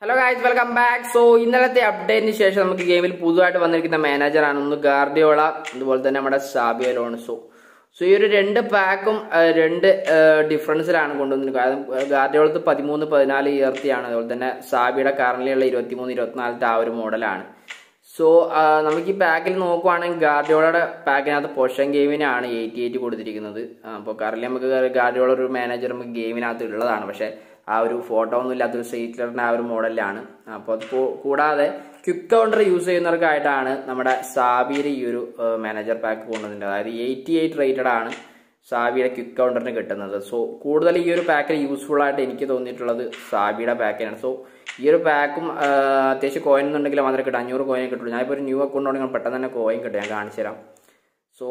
hello guys welcome back so ഇന്നലത്തെ അപ്ഡേറ്റിന് ശേഷം നമുക്ക് ഗെയിമിൽ പുതുതായിട്ട് വന്നിരിക്കുന്ന മാനേജറാണ് ഒന്ന് ഗാർഡിയോള അതുപോലെ തന്നെ നമ്മുടെ സാബിയോ ലോൺസോ സോ ഈ ഒരു രണ്ട് പാക്കും രണ്ട് ഡിഫറൻസിലാണ് കൊണ്ടുവന്നിരിക്കുന്നത് കാരണം ഗാർഡിയോളത്ത് പതിമൂന്ന് പതിനാല് ഇയർത്തിയാണ് അതുപോലെ തന്നെ സാബിയുടെ കറൻലിയുള്ള ഇരുപത്തിമൂന്ന് ഇരുപത്തിനാലത്തെ ആ ഒരു മോഡലാണ് സോ നമുക്ക് ഈ പാക്കിൽ നോക്കുവാണെങ്കിൽ ഗാർഡിയോളയുടെ പാക്കിനകത്ത് പൊഷൻ ഗെയിമിനാണ് എയ്റ്റി എയ്റ്റ് കൊടുത്തിരിക്കുന്നത് അപ്പോൾ കറൻലി നമുക്ക് ഗാർഡിയോള ഒരു മാനേജർ നമുക്ക് ഗെയിമിനകത്ത് ഉള്ളതാണ് പക്ഷേ ആ ഒരു ഫോട്ടോ ഒന്നും ഇല്ലാത്തൊരു സീറ്റ്ലറിന്റെ ആ ഒരു മോഡലിലാണ് അപ്പോൾ അത് കൂടാതെ ക്വിക്ക് കൗണ്ടർ യൂസ് ചെയ്യുന്നവർക്കായിട്ടാണ് നമ്മുടെ സാബിയുടെ ഈ ഒരു മാനേജർ പാക്ക് കൊണ്ടുവന്നിട്ടുണ്ട് അതായത് എയ്റ്റി എയ്റ്റ് റേറ്റഡ് ആണ് സാബിയുടെ ക്വിക്ക് കൗണ്ടറിന് കിട്ടുന്നത് സോ കൂടുതൽ ഈ ഒരു പാക്കിൽ യൂസ്ഫുൾ ആയിട്ട് എനിക്ക് തോന്നിയിട്ടുള്ളത് സാബിയുടെ പാക്കിനാണ് സോ ഈ ഒരു പാക്കും അത്യാവശ്യം കോയിൻ എന്നുണ്ടെങ്കിൽ മാത്രമേ കിട്ടും അഞ്ഞൂറ് കോയിൻ കിട്ടുള്ളൂ ഞാനിപ്പോൾ ഒരു ന്യൂ അക്കൗണ്ട് ഉണ്ടെങ്കിൽ പെട്ടെന്ന് തന്നെ കോയിൻ കിട്ടും ഞാൻ കാണിച്ചു തരാം സോ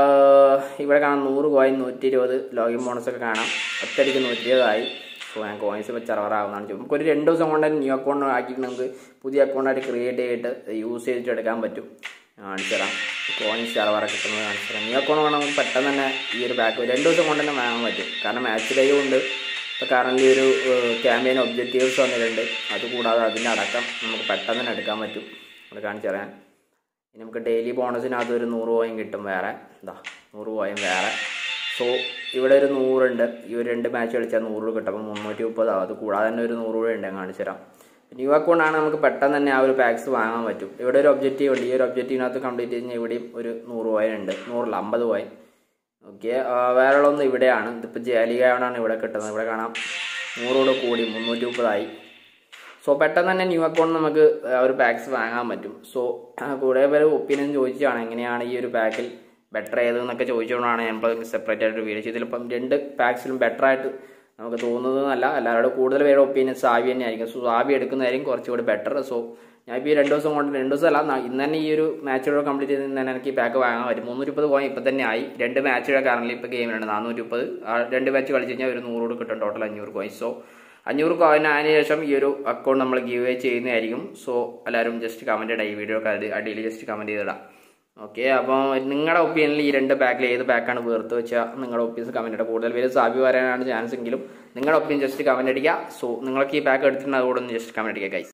ഇവിടെ കാണാം നൂറ് കോയിൻ നൂറ്റി ഇരുപത് ലോഗിൻ ബോണസ് ഒക്കെ കാണാം ഒറ്റയടിക്ക് നൂറ്റി ഇരുപതായി സോ ഞാൻ കോയിൻസ് വെച്ച് സർവറാവുന്നതാണ് നമുക്ക് ഒരു രണ്ട് ദിവസം കൊണ്ട് ന്യൂ അക്കൗണ്ട് ആക്കിയിട്ട് നമുക്ക് പുതിയ അക്കൗണ്ടായിട്ട് ക്രിയേറ്റ് ചെയ്തിട്ട് യൂസ് ചെയ്തിട്ട് എടുക്കാൻ പറ്റും കാണിച്ചു തരാം കോയിൻസ് സർവറ കിട്ടുന്നത് കാണിച്ചു തരാം ന്യൂ അക്കൗണ്ട് വേണം നമുക്ക് പെട്ടെന്ന് തന്നെ ഈ ഒരു ബാക്ക് രണ്ട് ദിവസം കൊണ്ട് തന്നെ വാങ്ങാൻ പറ്റും കാരണം മാച്ച് ഡേ ഉണ്ട് ഇപ്പോൾ കറൻലി ഒരു ക്യാമ്പയിൻ ഒബ്ജക്റ്റീവ്സ് വന്നിട്ടുണ്ട് അതുകൂടാതെ അതിൻ്റെ അടക്കം നമുക്ക് പെട്ടെന്ന് തന്നെ എടുക്കാൻ പറ്റും അത് കാണിച്ചു തരാം ഇനി നമുക്ക് ഡെയിലി ബോണസിനകത്ത് ഒരു നൂറ് കോയിൻ കിട്ടും വേറെ എന്താ നൂറ് കോയിൻ വേറെ സോ ഇവിടെ ഒരു നൂറുണ്ട് ഈ ഒരു രണ്ട് മാച്ച് കളിച്ചാൽ നൂറ് കിട്ടും അപ്പോൾ മുന്നൂറ്റി മുപ്പതാവും അത് കൂടാതെ തന്നെ ഒരു നൂറ് കൂടെ ഉണ്ട് ഞാൻ കാണിച്ചു തരാം ന്യൂ അക്കൗണ്ട് ആണ് നമുക്ക് പെട്ടെന്ന് തന്നെ ആ ഒരു പാക്സ് വാങ്ങാൻ പറ്റും ഇവിടെ ഒരു ഒബ്ജക്റ്റീവ് ഉണ്ട് ഈ ഒരു ഒബ്ജക്റ്റീവിനകത്ത് കംപ്ലീറ്റ് കഴിഞ്ഞാൽ ഇവിടെയും ഒരു നൂറ് കോയിൻ ഉണ്ട് നൂറിൽ അമ്പത് കോയിൻ ഓക്കെ വേറെ ഒന്ന് ഇവിടെയാണ് ഇതിപ്പോൾ ജാലികയാണ് ഇവിടെ കിട്ടുന്നത് ഇവിടെ കാണാം നൂറോട് കൂടി മുന്നൂറ്റി മുപ്പതായി സോ പെട്ടെന്ന് തന്നെ ന്യൂ അക്കൗണ്ട് നമുക്ക് ആ ഒരു പാക്സ് വാങ്ങാൻ പറ്റും സോ കുറേ പേര് ഒപ്പീനിയൻ ചോദിച്ചാണ് എങ്ങനെയാണ് ഈ ഒരു പാക്കിൽ ബെറ്റർ ഏതെന്നൊക്കെ ചോദിച്ചുകൊണ്ടാണ് ഞാൻ സെപ്പറേറ്റ് ആയിട്ട് വീഡിയോ ചെയ്തത് ഇപ്പം രണ്ട് പാക്സിലും ബെറ്റർ ആയിട്ട് നമുക്ക് തോന്നുന്നതല്ല എല്ലാവരോടും കൂടുതൽ പേരുടെ ഒപ്പീനിയൻ സാവി തന്നെ ആയിരിക്കും സോ സാവി എടുക്കുന്നതായിരിക്കും കുറച്ചുകൂടി ബെറ്റർ സോ ഞാൻ ഇപ്പോൾ ഈ രണ്ട് ദിവസം കൊണ്ട് രണ്ട് ദിവസമല്ല ഇന്ന് തന്നെ ഈ ഒരു മാച്ചുകൾ കംപ്ലീറ്റ് ചെയ്ത് തന്നെ എനിക്ക് പാക്ക് വാങ്ങാൻ പറ്റും മുന്നൂറ്റി മുപ്പത് പോയിന്റ് ഇപ്പം തന്നെ ആയി രണ്ട് മാച്ചുകൾ കറന്റ് ഇപ്പോൾ ഗെയിമിലുണ്ട് നാനൂറ്റി മുപ്പത് രണ്ട് മാച്ച് കളിച്ച് കഴിഞ്ഞാൽ ഒരു നൂറോട് കിട്ടും ടോട്ടൽ അഞ്ഞൂറ് കോയിൻ സോ അഞ്ഞൂറ് കോയിൻ ആയതിനു ശേഷം ഈ ഒരു അക്കൗണ്ട് നമ്മൾ ഗീവ് അവേ ചെയ്യുന്നതായിരിക്കും സോ എല്ലാവരും ജസ്റ്റ് കമൻറ്റ് ഇടാം ഈ വീഡിയോ അടിയിൽ ജസ്റ്റ് കമൻറ്റ് ചെയ്തിടാം ഓക്കെ അപ്പോൾ നിങ്ങളുടെ ഒപ്പീനിയനിൽ ഈ രണ്ട് പാക്കിൽ ഏത് പാക്കാണ് വേർത്ത് വെച്ചാൽ നിങ്ങളുടെ ഒപ്പീനിയൻസ് കമൻറ്റ് ഇടുക കൂടുതൽ പേര് സാബി വരാനാണ് ചാൻസ് എങ്കിലും നിങ്ങളുടെ ഒപ്പീനിയൻ ജസ്റ്റ് കമൻറ്റ് അടിക്കുക സോ നിങ്ങൾക്ക് ഈ പാക്ക് എടുത്തിട്ടുണ്ട് അതുകൂടെ ഒന്ന് ജസ്റ്റ് കമൻറ്റ് അടിക്കുക ഗൈസ്